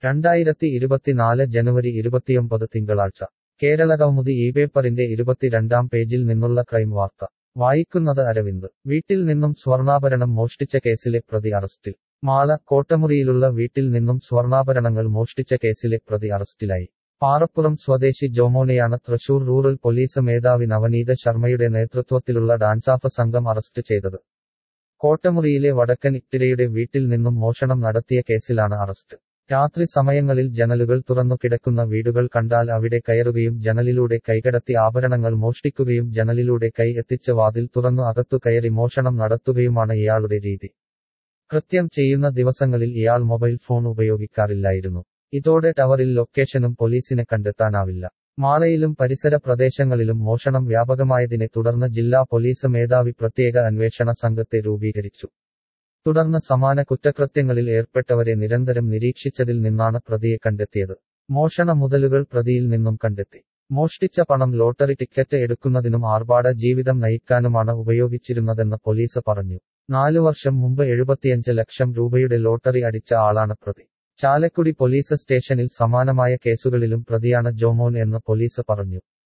രണ്ടായിരത്തി ഇരുപത്തിനാല് ജനുവരി ഇരുപത്തിയൊമ്പത് തിങ്കളാഴ്ച കേരളകൗമുദി ഈ പേപ്പറിന്റെ ഇരുപത്തിരണ്ടാം പേജിൽ നിന്നുള്ള ക്രൈം വാർത്ത വായിക്കുന്നത് അരവിന്ദ് വീട്ടിൽ നിന്നും സ്വർണ്ണാഭരണം മോഷ്ടിച്ച കേസിലെ പ്രതി അറസ്റ്റിൽ മാള കോട്ടമുറിയിലുള്ള വീട്ടിൽ നിന്നും സ്വർണ്ണാഭരണങ്ങൾ മോഷ്ടിച്ച കേസിലെ പ്രതി അറസ്റ്റിലായി പാറപ്പുറം സ്വദേശി ജോമോനെയാണ് തൃശൂർ റൂറൽ പോലീസ് മേധാവി നവനീത ശർമ്മയുടെ നേതൃത്വത്തിലുള്ള ഡാൻസാഫ് സംഘം അറസ്റ്റ് ചെയ്തത് കോട്ടമുറിയിലെ വടക്കൻ ഇട്ടിരയുടെ വീട്ടിൽ നിന്നും മോഷണം നടത്തിയ കേസിലാണ് അറസ്റ്റ് രാത്രി സമയങ്ങളിൽ ജനലുകൾ തുറന്നു കിടക്കുന്ന വീടുകൾ കണ്ടാൽ അവിടെ കയറുകയും ജനലിലൂടെ കൈകടത്തി ആഭരണങ്ങൾ മോഷ്ടിക്കുകയും ജനലിലൂടെ കൈ എത്തിച്ച് വാതിൽ തുറന്നു അകത്തു കയറി മോഷണം നടത്തുകയുമാണ് ഇയാളുടെ രീതി കൃത്യം ചെയ്യുന്ന ദിവസങ്ങളിൽ ഇയാൾ മൊബൈൽ ഫോൺ ഉപയോഗിക്കാറില്ലായിരുന്നു ഇതോടെ ടവറിൽ ലൊക്കേഷനും പോലീസിനെ കണ്ടെത്താനാവില്ല മാളയിലും പരിസര പ്രദേശങ്ങളിലും മോഷണം വ്യാപകമായതിനെ തുടർന്ന് ജില്ലാ പോലീസ് മേധാവി പ്രത്യേക അന്വേഷണ സംഘത്തെ രൂപീകരിച്ചു തുടർന്ന് സമാന കുറ്റകൃത്യങ്ങളിൽ ഏർപ്പെട്ടവരെ നിരന്തരം നിരീക്ഷിച്ചതിൽ നിന്നാണ് പ്രതിയെ കണ്ടെത്തിയത് മോഷണ മുതലുകൾ പ്രതിയിൽ നിന്നും കണ്ടെത്തി മോഷ്ടിച്ച പണം ലോട്ടറി ടിക്കറ്റ് എടുക്കുന്നതിനും ആർഭാട ജീവിതം നയിക്കാനുമാണ് ഉപയോഗിച്ചിരുന്നതെന്ന് പോലീസ് പറഞ്ഞു നാലു വർഷം മുമ്പ് എഴുപത്തിയഞ്ച് ലക്ഷം രൂപയുടെ ലോട്ടറി അടിച്ച ആളാണ് പ്രതി ചാലക്കുടി പോലീസ് സ്റ്റേഷനിൽ സമാനമായ കേസുകളിലും പ്രതിയാണ് ജോമോൻ എന്ന് പോലീസ് പറഞ്ഞു